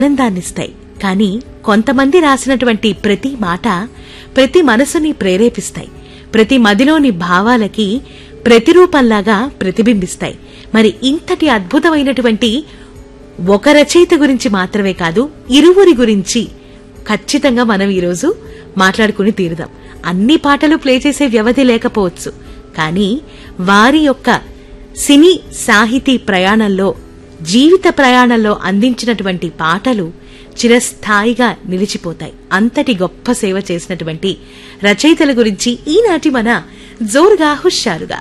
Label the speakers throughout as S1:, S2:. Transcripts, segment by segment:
S1: ఆనందాన్నిస్తాయి కానీ కొంతమంది రాసినటువంటి ప్రతి మాట ప్రతి మనసుని ప్రేరేపిస్తాయి ప్రతి మదిలోని భావాలకి ప్రతిరూపంలాగా ప్రతిబింబిస్తాయి మరి ఇంతటి అద్భుతమైనటువంటి ఒక రచయిత గురించి మాత్రమే కాదు ఇరువురి గురించి ఖచ్చితంగా మనం ఈరోజు మాట్లాడుకుని తీరుదాం అన్ని పాటలు ప్లే చేసే వ్యవధి లేకపోవచ్చు కానీ వారి యొక్క సినీ సాహితీ ప్రయాణంలో జీవిత ప్రయాణంలో అందించినటువంటి పాటలు చిరస్థాయిగా నిలిచిపోతాయి అంతటి గొప్ప సేవ చేసినటువంటి రచయితల గురించి ఈనాటి మన జోరుగా హుషారుగా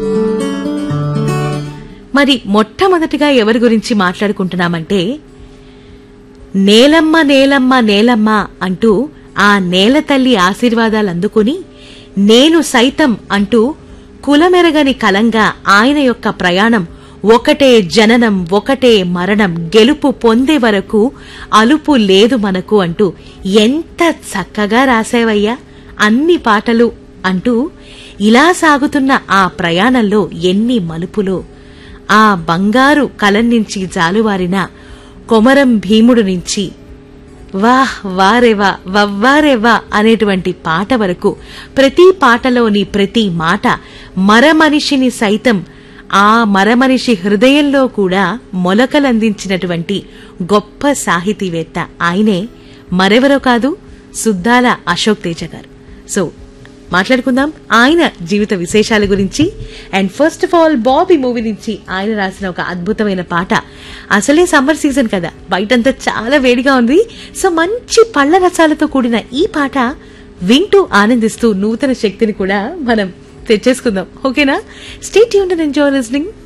S1: మరి మొట్టమొదటిగా ఎవరి గురించి మాట్లాడుకుంటున్నామంటే నేలమ్మ నేలమ్మ నేలమ్మ అంటూ ఆ నేల తల్లి ఆశీర్వాదాలు అందుకుని నేను సైతం అంటూ కులమెరగని కలంగా ఆయన యొక్క ప్రయాణం ఒకటే జననం ఒకటే మరణం గెలుపు పొందే వరకు అలుపు లేదు మనకు అంటూ ఎంత చక్కగా రాసేవయ్యా అన్ని పాటలు అంటూ ఇలా సాగుతున్న ఆ ప్రయాణంలో ఎన్ని మలుపులో ఆ బంగారు కలం నుంచి జాలువారిన కొమరం భీముడు నుంచి వాహ్ వారెవా వవ్వారెవా అనేటువంటి పాట వరకు ప్రతి పాటలోని ప్రతి మాట మరమనిషిని సైతం ఆ మరమనిషి హృదయంలో కూడా మొలకలందించినటువంటి గొప్ప సాహితీవేత్త ఆయనే మరెవరో కాదు సుద్దాల అశోక్ తేజ గారు సో మాట్లాడుకుందాం ఆయన జీవిత విశేషాల గురించి and first of all Bobby movie నుంచి ఆయన రాసిన ఒక అద్భుతమైన పాట అసలే సమ్మర్ సీజన్ కదా బయటంతా చాలా వేడిగా ఉంది సో మంచి పళ్ళ రసాలతో కూడిన ఈ పాట వింటూ ఆనందిస్తూ నూతన శక్తిని కూడా మనం తెచ్చేసుకుందాం ఓకేనా స్టేట్ యూన్ ఎంజాయ్ లిస్నింగ్